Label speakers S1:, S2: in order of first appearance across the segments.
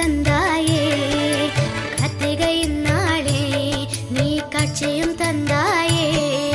S1: தந்தாயே கார்த்திகை நாளே நீ காட்சியும் தந்தாயே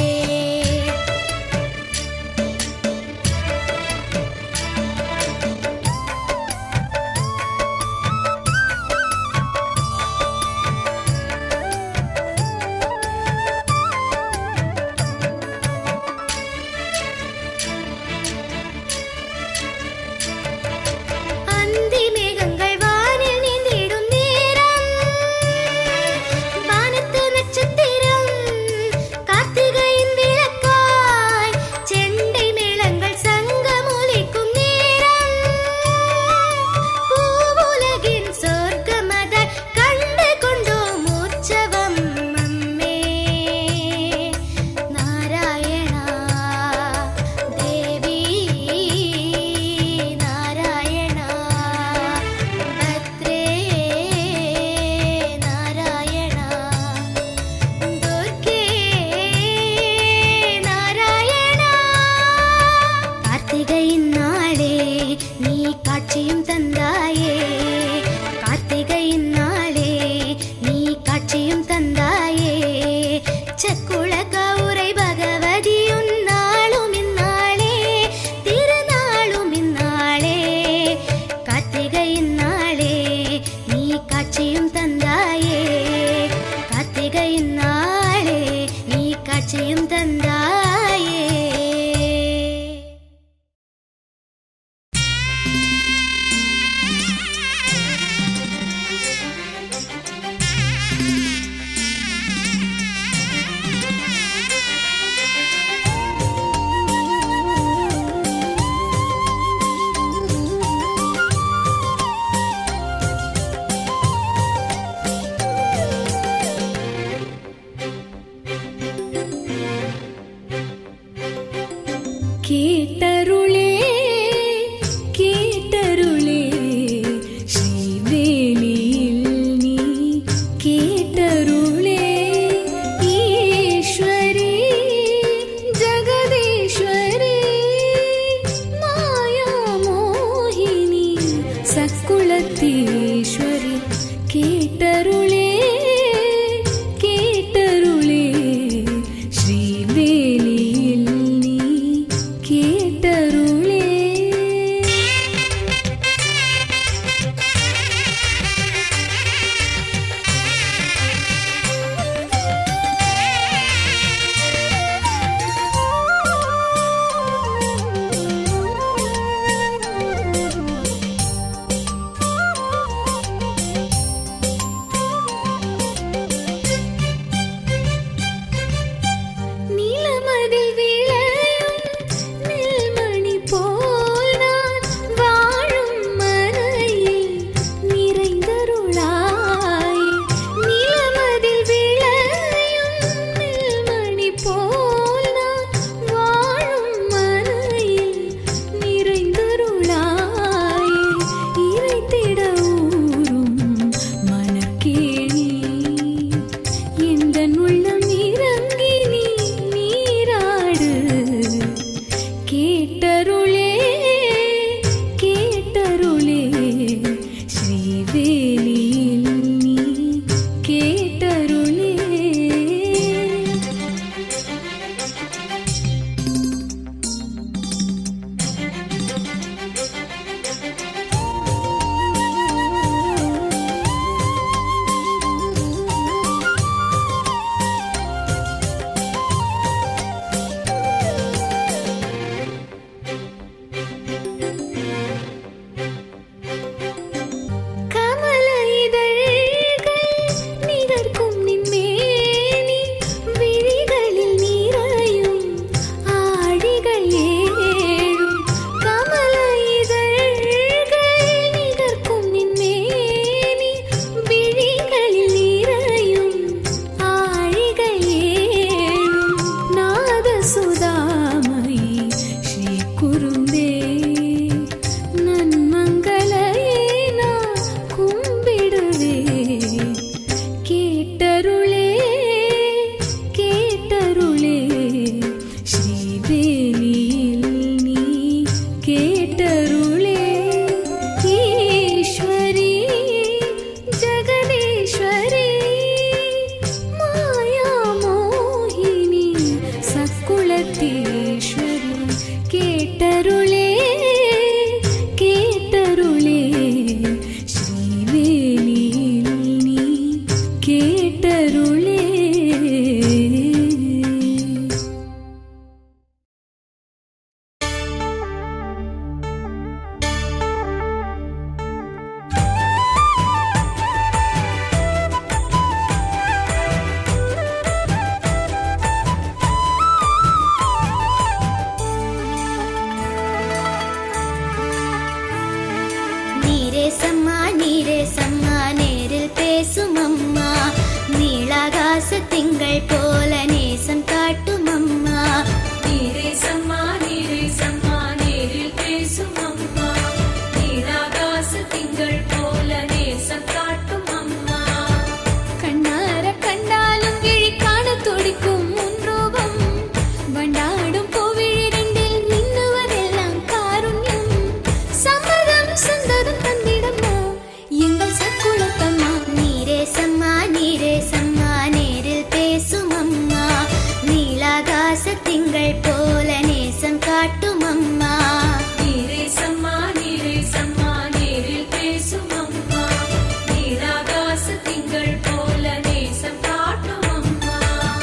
S1: அந்தி மேகங்கள் வானில் நீந்திடும் நேரம் வானத்து நட்சத்திரம் கார்த்திகையின் விளக்காய் செண்டை மேளங்கள் சங்கமொலிக்கும் நேரம் பூவுலகின் சொர்க்கமதை கண்டு கொண்டோம் உற்சவம் அம்மே நாராயணா தேவி நாராயணா பத்ரே நாராயணா துர்கே நாராயணா கார்த்திகையின் நாளே நீ காட்சியும் தந்தாயே கார்த்திகையின் நாளே நீ காட்சியும் தந்தாயே சக்குள கௌரை பகவதி உன்னாளும் இந்நாளே திருநாளும் இந்நாளே கார்த்திகையின் நாளே நீ காட்சியும் தந்தாயே கார்த்திகையின் நாளே நீ காட்சியும் தந்தாயே கேட்டருளே கேட்டருளே ஸ்ரீவேலியில் நீ கேட்டருளே ஈஸ்வரி ஜகதீஸ்வரி மாயா மோகினி சக்குளத்தீஸ்வரி கேட்டருளே கேட்டருளே ஸ்ரீவேலியில் நீ கேட்டருளே
S2: திங்கள் போல நேசம் காட்டும் அம்மா
S1: நீரே சம்மா நீரே சம்மா நேரில் பேசும் அம்மா நீராகாச திங்கள் போல நேசம் காட்டும் அம்மா கண்ணார கண்டாலும் விழி காண துடிக்கும் உன் ரூபம் வண்டாடும் கோவிழிரண்டில் மின்னுவதெல்லாம் காருண்யம் சம்மதம் சுந்தரம் தந்திடம்மா எங்கள் சக்குளத்தம்மா
S2: நீரே சம்மா நீரே சம்மா நேரில் பேசும் அம்மா நீலாகாச திங்கள் போல நேசம் காட்டும் அம்மா
S1: நீரே சம்மா நீரே சம்மா நேரில் பேசும் அம்மா நீராகாச திங்கள் போல நேசம் காட்டும் அம்மா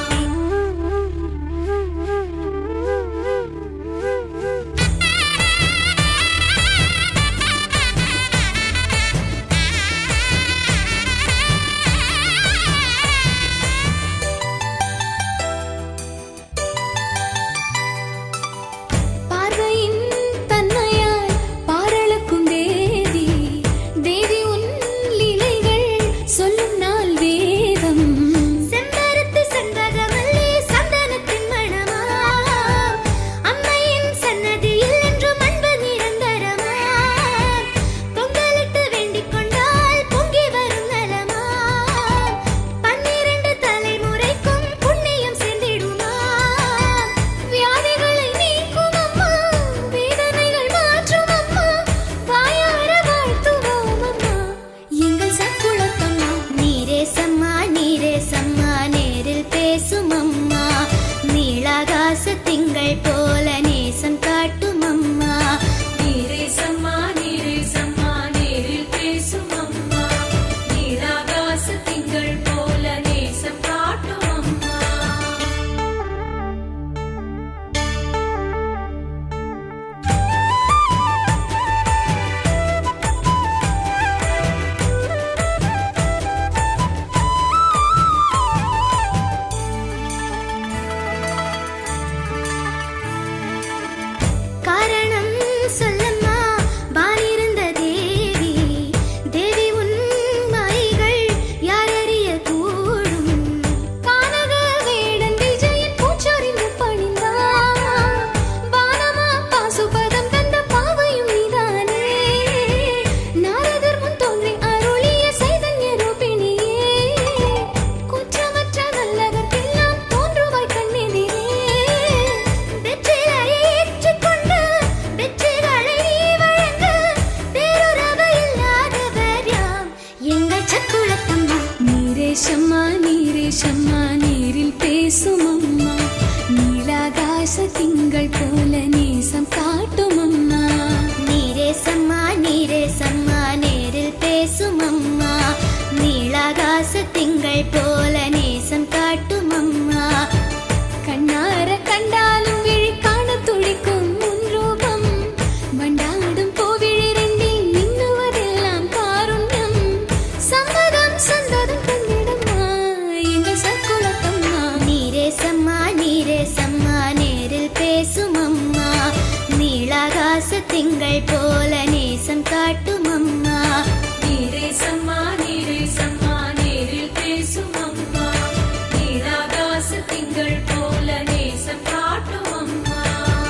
S1: பார்வையின் தன்மையாய் பாரளக்கும் தேவி தேவி உன் லீலைகள் சொல்லும் நாள் வேதம்
S2: செம்பருத்தி செண்பகமல்லி சந்தனத்தின் மணமா அம்மையின் சன்னதியில் என்றும் அன்பு நிரந்தரமா பொங்கலிட்டு வேண்டிக் கொண்டால் பொங்கி வரும் நலமா பன்னிரண்டு தலைமுறைக்கும் புண்ணியம் சேர்ந்திடுமா
S1: வியாதிகளை நீக்கும் அம்மா வேதனைகள் மாற்றும் அம்மா வாயார வாழ்த்துவோம் அம்மா எங்கள் சக்குளத்தம்மா
S2: நீரே சம்மா நீரே சம்மா நேரில் பேசும் அம்மா நீளாகாச திங்கள் போல நேசம் காட்டும் அம்மா
S1: நீரே சம்மா நீரே சம்மா நேரில் பேசும் அம்மா நீராகாச திங்கள் போல நேசம் காட்டும் அம்மா
S2: காரணம் சொல்லம்மா வானிருந்த தேவி தேவி உன் மாய்கள் யாரறிய கூடும்
S1: கானக வேடன் விஜயன் பூச்சொரிந்து பணிந்தான் வானமா பாசுபதம் தந்த பாவையும் நீதானே நாரதர் முன் தோன்றி அருளிய சைதன்ய ரூபிணியே குற்றமற்ற நல்லவர்க்கெல்லாம் தோன்றுவாய் கண்ணெதிரே
S2: வெற்றிலையை ஏற்றுக்கொண்டு வெற்றிகளை நீ வழங்க பேருறவு இல்லாதவர் யாம் எங்கள் சக்குளத்தம்மா
S1: நீரே சம்மா நீரே சம்மா நீரில் பேசும் அம்மா நீலாகாச திங்கள் போல நேசம் காட்டும் அம்மா
S2: நீரே சம்மா நீரே சம்மா நேரில் பேசும் அம்மா நீளாகாச திங்கள் போல நேசம் காட்டும் அம்மா
S1: கண்ணார கண்டாலும் விழி காண துடிக்கும் உன் ரூபம் வண்டாடும் கோவிழிரண்டில் மின்னுவதெல்லாம் காருண்யம் சம்மதம் சந்ததம் தந்திடம்மா எங்கள் சக்குளத்தம்மா
S2: நீரே சம்மா நீரே சம்மா நேரில் பேசும் அம்மா நீளாகாச திங்கள் போல நேசம் காட்டும் அம்மா
S1: நீரே சம்மா நீரே சம்மா நேரில் பேசும் அம்மா நீராகாச திங்கள் போல நேசம் காட்டும் அம்மா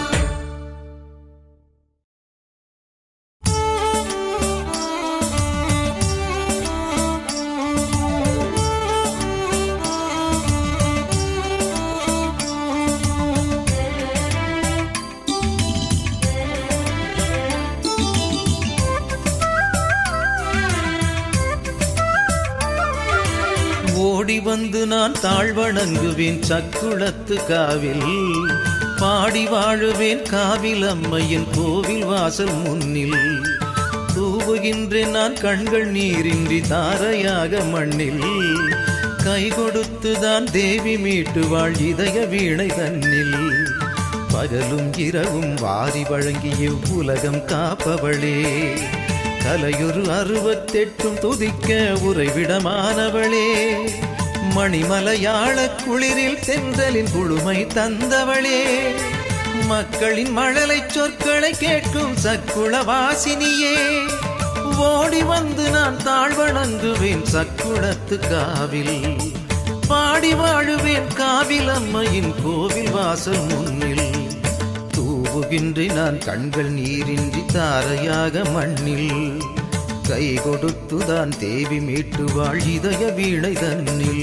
S3: ஓடி வந்து நான் தாழ்வணங்குவேன் சக்குளத்து காவில் பாடி வாழுவேன் காவில் அம்மையின் கோவில் வாசல் முன்னில் தூவுகின்றேன் நான் கண்கள் நீரின்றி தாரையாக மண்ணில் கை கொடுத்துதான் தேவி மீட்டுவாள் இதய வீணை தன்னில் பகலும் இரவும் வாரி வழங்கி இவ்வுலகம் காப்பவளே கலையொரு அறுபத்தெட்டும் துதிக்க உறைவிடமானவளே மணிமலையாள குளிரில் தென்றலின் குழுமை தந்தவளே மக்களின் மழலை சொற்களை கேட்கும் சக்குள வாசினியே ஓடி வந்து நான் தாழ்வணங்குவேன் சக்குளத்து காவில் பாடி வாழுவேன் காவில் அம்மையின் கோவில் வாசல் முன்னில் தூவுகின்றேன் நான் கண்கள் நீரின்றி தாரையாக மண்ணில் கை கொடுத்துதான் தேவி மீட்டுவாள் இதய வீணை தன்னில்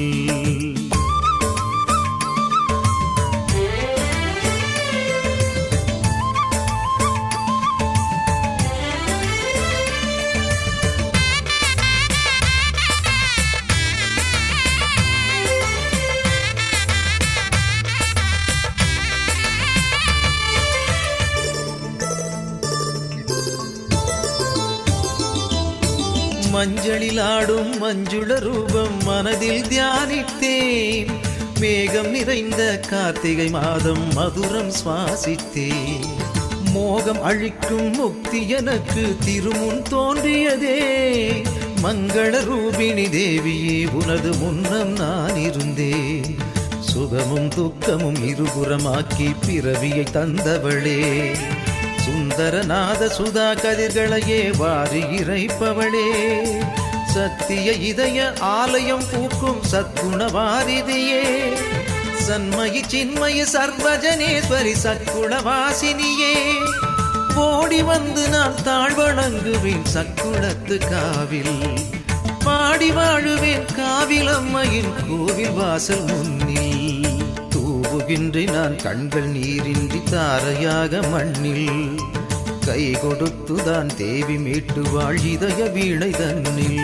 S3: மஞ்சளில் ஆடும் மஞ்சுள ரூபம் மனதில் தியானித்தேன் மேகம் நிறைந்த கார்த்திகை மாதம் மதுரம் சுவாசித்தேன் மோகம் அழிக்கும் முக்தி எனக்கு திருமுன் தோன்றியதே மங்கள ரூபிணி தேவியே உனது முன்னம் நான் இருந்தேன் சுகமும் துக்கமும் இருபுறமாக்கி பிறவியை தந்தவளே சுந்தரநாத சுதா கதிர்களையே வாரி இறைப்பவளே சத்திய இதய ஆலயம் பூக்கும் சத்குண வாரிதியே சன்மயி சின்மய சர்வஜனேஸ்வரி சக்குண வாசினியே ஓடி வந்து நான் தாழ்வணங்குவேன் சக்குளத்து காவில் பாடி வாழுவேன் காவில் அம்மையின் கோவில் வாசல் முன்னில் தூவுகின்றேன் நான் கண்கள் நீரின்றி தாரையாக மண்ணில் கை கொடுத்துதான் தேவி மீட்டுவாள் இதய வீணை தன்னில்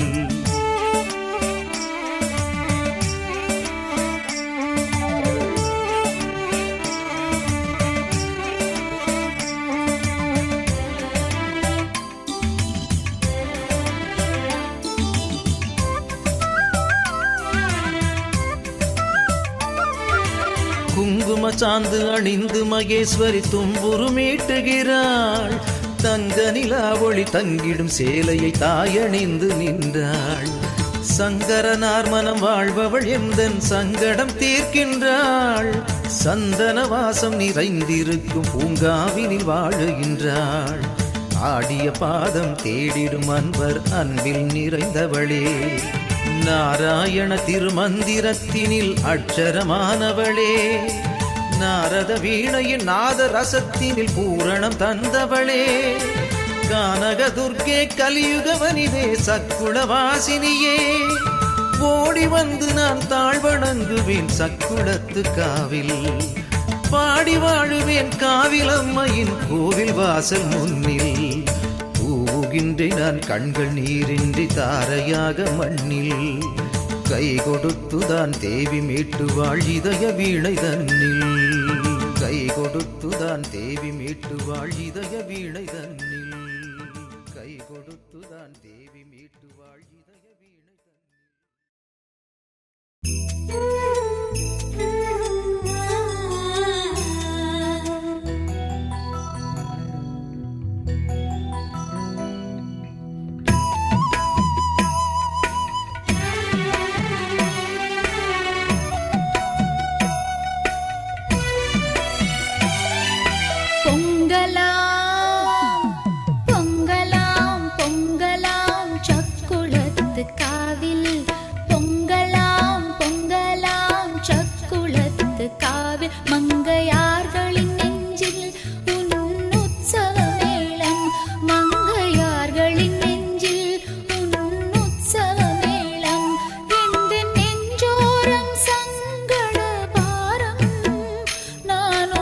S3: குங்கும சாந்து அணிந்து மகேஸ்வரி தும்புரு மீட்டுகிறாள் தங்க நிலா ஒளி தங்கிடும் சேலையை தாயணிந்து நின்றாள் சங்கரனார் மனம் வாழ்பவள் எந்தன் சங்கடம் தீர்க்கின்றாள் சந்தன வாசம் நிறைந்திருக்கும் பூங்காவினில் வாழுகின்றாள் ஆடிய பாதம் தேடிடும் அன்பர் அன்பில் நிறைந்தவளே நாராயண திருமந்திரத்தினில் அட்சரமானவளே நாரத வீணையின் நாத ரசத்தினில் பூரணம் தந்தவளே கானக துர்க்கே கலியுக வனிதே சக்குள வாசினியே ஓடி வந்து நான் தாழ்வணங்குவேன் சக்குளத்து காவில் பாடி வாழுவேன் காவில் அம்மையின் கோவில் வாசல் முன்னில் தூவுகின்றேன் நான் கண்கள் நீரின்றி தாரையாக மண்ணில் கை கொடுத்துதான் தேவி மீட்டுவாள் இதய வீணை தன்னில் கை கொடுத்துதான் தேவி மீட்டுவாள் இதய வீணை தன்னில் கை கொடுத்துதான் தேவி மீட்டுவாள் இதய வீணை தன்னில்
S2: பொங்கலாம் பொங்கலாம் பொங்கலாம் சக்குளத்து காவில் பொங்கலாம் பொங்கலாம் சக்குளத்து காவில் மங்கையார்களின் நெஞ்சில் உன் உற்சவ மேளம் மங்கையார்களின் நெஞ்சில் உன் உற்சவ மேளம் இந்த நெஞ்சோரம் சங்கட பாரம் நானோ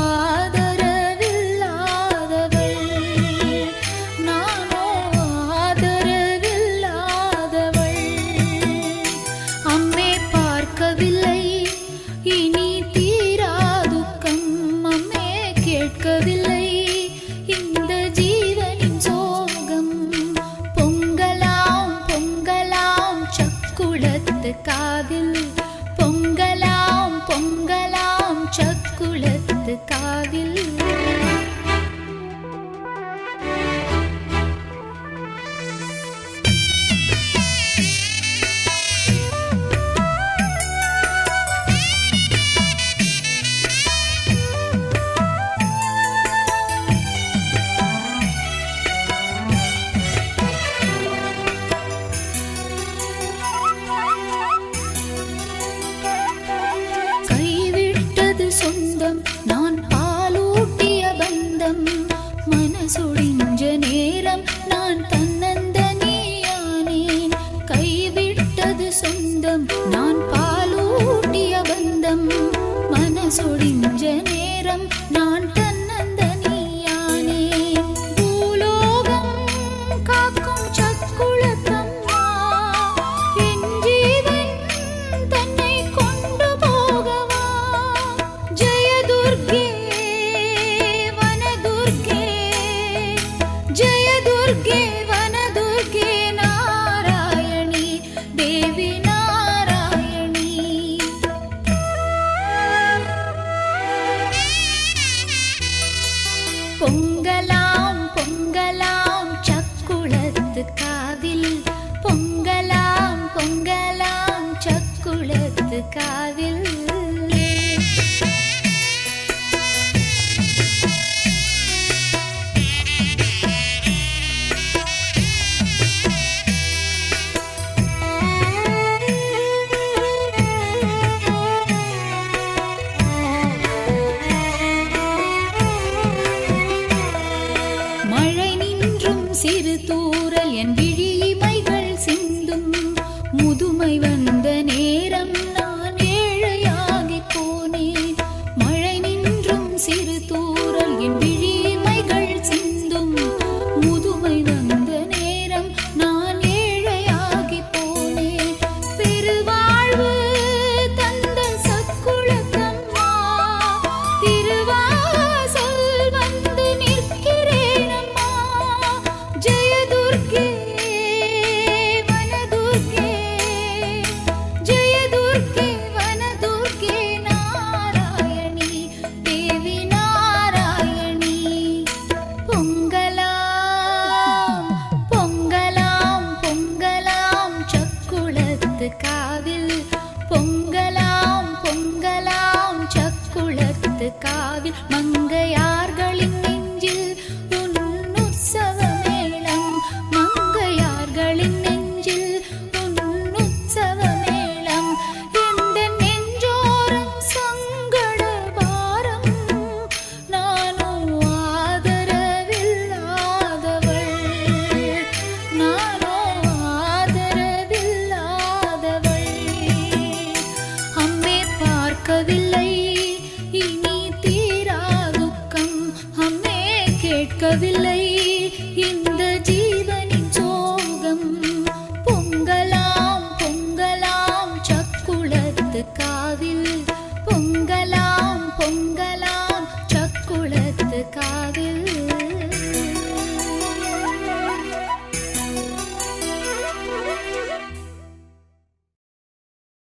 S2: ஆதரவில்லாதவள் நானோ ஆதரவில்லாதவள் அம்மே பார்க்கவில்லை இனி தீராதுக்கம் அம்மே கேட்கவில்லை இந்த ஜீவனின் சோகம் பொங்கலாம் பொங்கலாம் சக்குளத்து காவில் பொங்கலாம் பொங்கலாம் சக்குளத்து காவில் சுடி